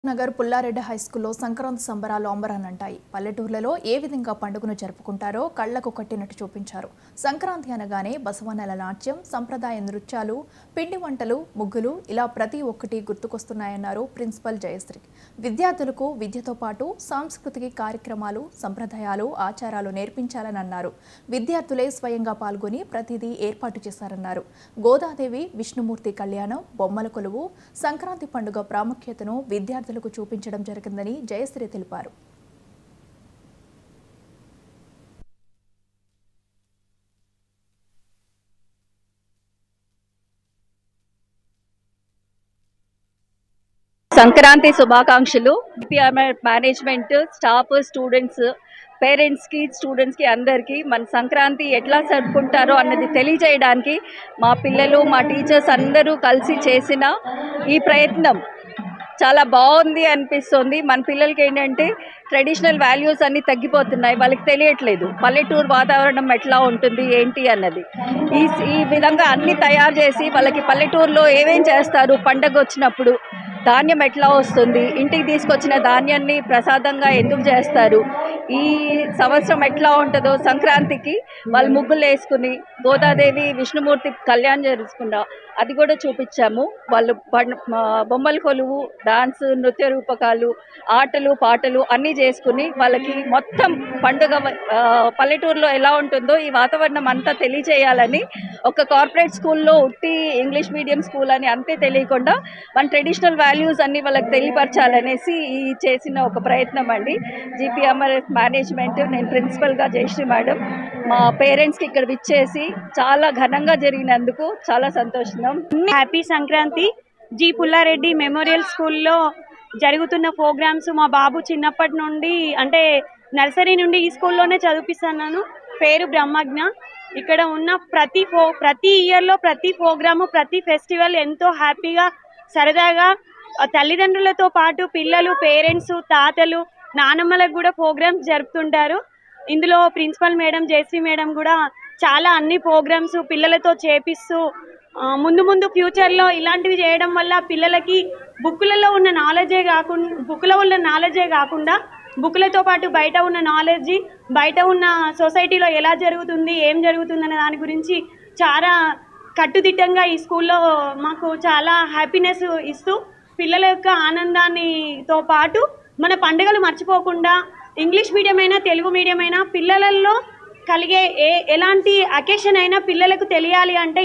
Nagar Pulla Reddy high స్కూల్లో సంక్రాంతి సంబరాలు అంబరానంటాయి పల్లెటూర్లలో ఏ విధంగా పండుగను జరుపుకుంటారో కళ్లకు కట్టినట్టు చూపించారు సంక్రాంతి అనగానే బసవన్నెల నాట్యం సంప్రదాయ నృత్యాలు పిండి వంటలు ముగ్గులు ఇలా ప్రతి ఒక్కటి గుర్తుకొస్తున్నాయన్నారు ప్రిన్సిపల్ జయశ్రీ విద్యార్థులకు విద్యతో పాటు సాంస్కృతిక కార్యక్రమాలు సంప్రదాయాలు ఆచారాలు నేర్పించాలని అన్నారు విద్యార్థులే స్వయంగా పాల్గొని ప్రతిదీ ఏర్పాటు చేశారన్నారు గోదాదేవి విష్ణుమూర్తి కళ్యాణం బొమ్మల కొలువు సంక్రాంతి పండుగ ప్రాముఖ్యతను విద్యార్థులకు చూపించడం జరిగిందని జయశ్రీ తెలిపారు సంక్రాంతి శుభాకాంక్షలు పిఆర్ఎల్ మేనేజ్మెంట్ స్టాఫ్ స్టూడెంట్స్ పేరెంట్స్కి స్టూడెంట్స్కి అందరికీ మన సంక్రాంతి ఎట్లా జరుపుకుంటారో అన్నది తెలియజేయడానికి మా పిల్లలు మా టీచర్స్ అందరూ కలిసి చేసిన ఈ ప్రయత్నం చాలా బాగుంది అనిపిస్తుంది మన పిల్లలకి ఏంటంటే ట్రెడిషనల్ వాల్యూస్ అన్నీ తగ్గిపోతున్నాయి వాళ్ళకి తెలియట్లేదు పల్లెటూరు వాతావరణం ఎట్లా ఉంటుంది ఏంటి అన్నది ఈ ఈ విధంగా అన్ని తయారు చేసి వాళ్ళకి పల్లెటూరులో ఏమేం చేస్తారు పండగ వచ్చినప్పుడు ధాన్యం ఎట్లా వస్తుంది ఇంటికి తీసుకొచ్చిన ధాన్యాన్ని ప్రసాదంగా ఎందుకు చేస్తారు ఈ సంవత్సరం ఎట్లా ఉంటుందో సంక్రాంతికి వాళ్ళు ముగ్గులు వేసుకుని గోదాదేవి విష్ణుమూర్తి కళ్యాణం చేసుకున్నా అది కూడా చూపించాము వాళ్ళు పం- మా బొమ్మల కొలువు డాన్స్ నృత్య రూపకాలు ఆటలు పాటలు అన్నీ చేసుకుని వాళ్ళకి మొత్తం పండుగ వ- ఆ, పల్లెటూరులో ఎలా ఉంటుందో ఈ వాతావరణం అంతా తెలియజేయాలని ఒక కార్పొరేట్ స్కూల్లో ఉట్టి ఇంగ్లీష్ మీడియం స్కూల్ అని అంతే తెలియకుండా మన ట్రెడిషనల్ వాల్యూస్ అన్ని వాళ్ళకి తెలియపరచాలనేసి ఈ చేసిన ఒక ప్రయత్నం అండి జీపీఎంఆర్ఎస్ మేనేజ్మెంట్ నేను ప్రిన్సిపల్గా జయశ్రీ మేడం మా పేరెంట్స్కి ఇక్కడ విచ్చేసి చాలా ఘనంగా జరిగినందుకు చాలా సంతోషం happy Sankranti G Pulla Reddy memorial స్కూల్లో జరుగుతున్న ప్రోగ్రామ్స్ మా బాబు చిన్నప్పటి నుండి అంటే నర్సరీ నుండి ఈ స్కూల్లోనే చదివిస్తున్నాను పేరు బ్రహ్మజ్ఞ ఇక్కడ ఉన్న ప్రతి ఫో ప్రతి ఇయర్లో ప్రతి ప్రోగ్రాము ప్రతి ఫెస్టివల్ ఎంతో హ్యాపీగా సరదాగా ఆ, తల్లిదండ్రులతో పాటు పిల్లలు పేరెంట్స్ తాతలు నానమ్మలకు కూడా ప్రోగ్రామ్స్ జరుపుతుంటారు ఇందులో ప్రిన్సిపల్ మేడం జయశ్రీ మేడం కూడా చాలా అన్ని ప్రోగ్రామ్స్ పిల్లలతో చేపిస్తూ ఆ, ముందు ముందు ఫ్యూచర్లో ఇలాంటివి చేయడం వల్ల పిల్లలకి బుక్కులలో ఉన్న నాలెడ్జే కాకుండా బుక్లో ఉన్న నాలెడ్జే కాకుండా బుక్లతో పాటు బయట ఉన్న నాలెడ్జి బయట ఉన్న సొసైటీలో ఎలా జరుగుతుంది ఏం జరుగుతుంది అనే దాని గురించి చాలా కట్టుదిట్టంగా ఈ స్కూల్లో మాకు చాలా హ్యాపీనెస్ ఇస్తూ పిల్లల యొక్క ఆనందాన్నితో పాటు మన పండుగలు మర్చిపోకుండా ఇంగ్లీష్ మీడియం అయినా తెలుగు మీడియం అయినా పిల్లలలో కలిగే ఏ ఎలాంటి అకేషన్ అయినా పిల్లలకు తెలియాలి అంటే